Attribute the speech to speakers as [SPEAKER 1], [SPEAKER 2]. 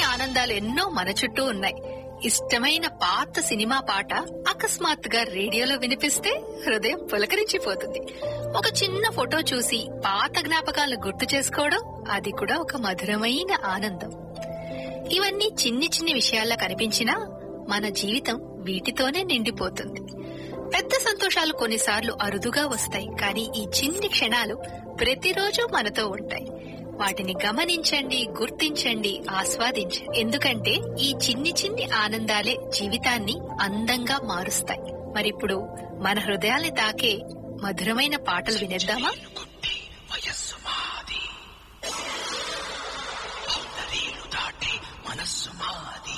[SPEAKER 1] ఆనందాలు ఎన్నో మన చుట్టూ ఉన్నాయి ఇష్టమైన పాత సినిమా పాట అకస్మాత్తుగా రేడియోలో వినిపిస్తే హృదయం పులకరించిపోతుంది ఒక చిన్న ఫోటో చూసి పాత జ్ఞాపకాలను గుర్తు చేసుకోవడం అది కూడా ఒక మధురమైన ఆనందం ఇవన్నీ చిన్ని చిన్ని విషయాల్లో కనిపించినా మన జీవితం వీటితోనే నిండిపోతుంది పెద్ద సంతోషాలు కొన్నిసార్లు అరుదుగా వస్తాయి కానీ ఈ చిన్ని క్షణాలు ప్రతిరోజు మనతో ఉంటాయి వాటిని గమనించండి గుర్తించండి ఆస్వాదించండి ఎందుకంటే ఈ చిన్ని చిన్ని ఆనందాలే జీవితాన్ని అందంగా మారుస్తాయి మరిప్పుడు మన హృదయాల్ని తాకే మధురమైన పాటలు వినేద్దామా
[SPEAKER 2] కొట్టి వయస్సు మాది బౌండరీలు దాటి మనస్సు మాది